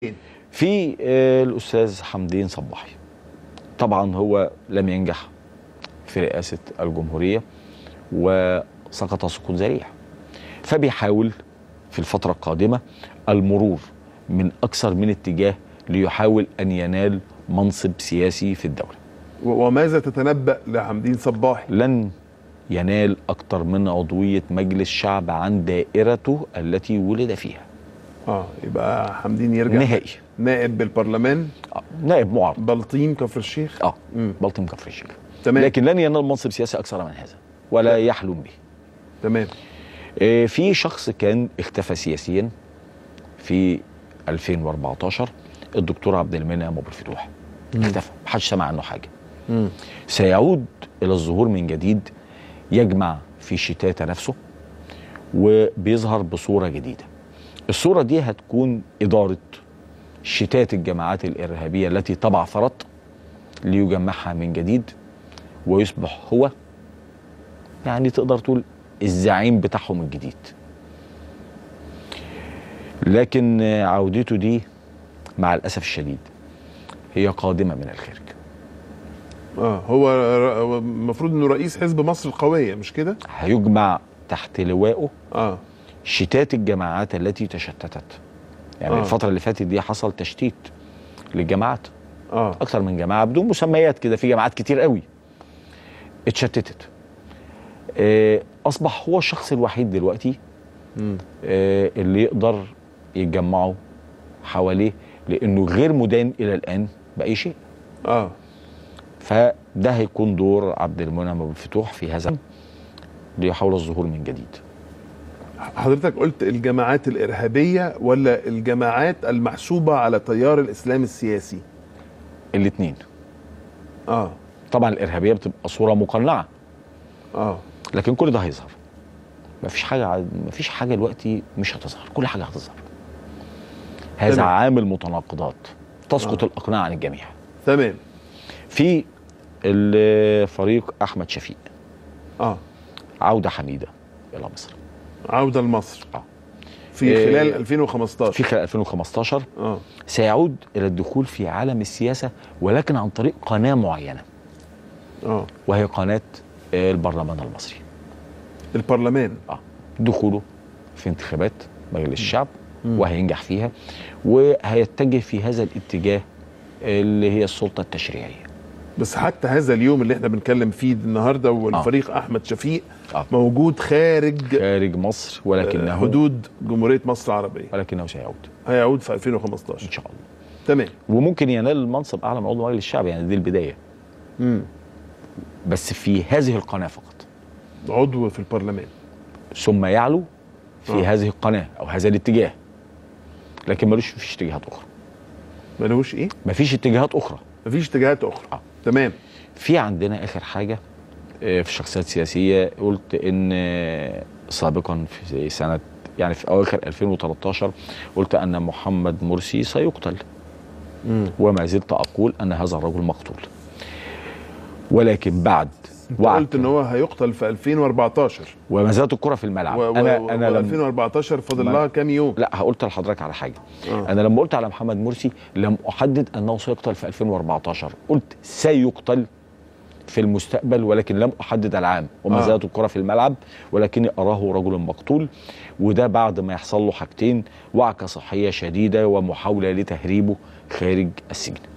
في آه، الاستاذ حمدين صباحي طبعا هو لم ينجح في رئاسه الجمهوريه وسقط سقوط ذريع فبيحاول في الفتره القادمه المرور من اكثر من اتجاه ليحاول ان ينال منصب سياسي في الدوله و- وماذا تتنبأ لحمدين صباحي لن ينال اكثر من عضويه مجلس شعب عن دائرته التي ولد فيها اه يبقى حمدين يرجع نهائي نائب بالبرلمان آه، نائب معارض بلطيم كفر الشيخ اه مم. بلطيم كفر الشيخ تمام لكن لن ينال منصب سياسي اكثر من هذا ولا يحلم به تمام آه، في شخص كان اختفى سياسيا في 2014 الدكتور عبد المنعم ابو الفتوح اختفى محدش سمع عنه حاجه مم. سيعود الى الظهور من جديد يجمع في شتات نفسه وبيظهر بصوره جديده الصوره دي هتكون اداره شتات الجماعات الارهابيه التي تبعثرت ليجمعها من جديد ويصبح هو يعني تقدر تقول الزعيم بتاعهم الجديد لكن عودته دي مع الاسف الشديد هي قادمه من الخارج اه هو ر- هو المفروض انه رئيس حزب مصر القويه مش كده هيجمع تحت لوائه اه شتات الجماعات التي تشتتت يعني آه. آه. الفترة اللي فاتت دي حصل تشتيت للجماعات اه أكثر من جماعة بدون مسميات كده في جماعات كتير قوي اتشتتت آه، أصبح هو الشخص الوحيد دلوقتي مم. آه، اللي يقدر يجمعوا حواليه لأنه غير مدان إلى الآن بأي شيء اه فده هيكون دور عبد المنعم أبو الفتوح في هذا ليحاول الظهور من جديد حضرتك قلت الجماعات الارهابيه ولا الجماعات المحسوبه على تيار الاسلام السياسي الاثنين اه طبعا الارهابيه بتبقى صوره مقنعه اه لكن كل ده هيظهر مفيش حاجه ع- مفيش حاجه دلوقتي مش هتظهر كل حاجه هتظهر هذا تمام. عامل متناقضات تسقط آه. الاقناع عن الجميع تمام في الفريق احمد شفيق اه عوده حميده الى مصر عوده لمصر آه. في إيه، خلال 2015 في خلال 2015 اه سيعود الى الدخول في عالم السياسه ولكن عن طريق قناه معينه اه وهي قناه آه، البرلمان المصري البرلمان اه دخوله في انتخابات مجلس الشعب مم. وهينجح فيها وهيتجه في هذا الاتجاه اللي هي السلطه التشريعيه بس حتى هذا اليوم اللي احنا بنتكلم فيه النهارده والفريق آه. احمد شفيق آه. موجود خارج خارج مصر ولكنه حدود جمهوريه مصر العربيه ولكنه سيعود هيعود في 2015 ان شاء الله تمام وممكن ينال المنصب اعلى من عضو مجلس الشعب يعني دي البدايه مم. بس في هذه القناه فقط عضو في البرلمان ثم يعلو في آه. هذه القناه او هذا الاتجاه لكن ملوش فيش اتجاهات اخرى ملوش ايه مفيش اتجاهات اخرى مفيش اتجاهات اخرى آه. تمام في عندنا اخر حاجه آه، في الشخصيات السياسيه قلت ان آه، سابقا في سنه يعني في اواخر 2013 قلت ان محمد مرسي سيقتل مم. وما زلت اقول ان هذا الرجل مقتول ولكن بعد انت وعد قلت ان هو هيقتل في 2014 وما زالت الكره في الملعب و و انا و انا و لم 2014 فاضل ما- لها كام يوم لا قلت لحضرتك على حاجه آه. انا لما قلت على محمد مرسي لم احدد انه سيقتل في 2014 قلت سيقتل في المستقبل ولكن لم احدد العام وما آه. زالت الكره في الملعب ولكني اراه رجل مقتول وده بعد ما يحصل له حاجتين وعكه صحيه شديده ومحاوله لتهريبه خارج السجن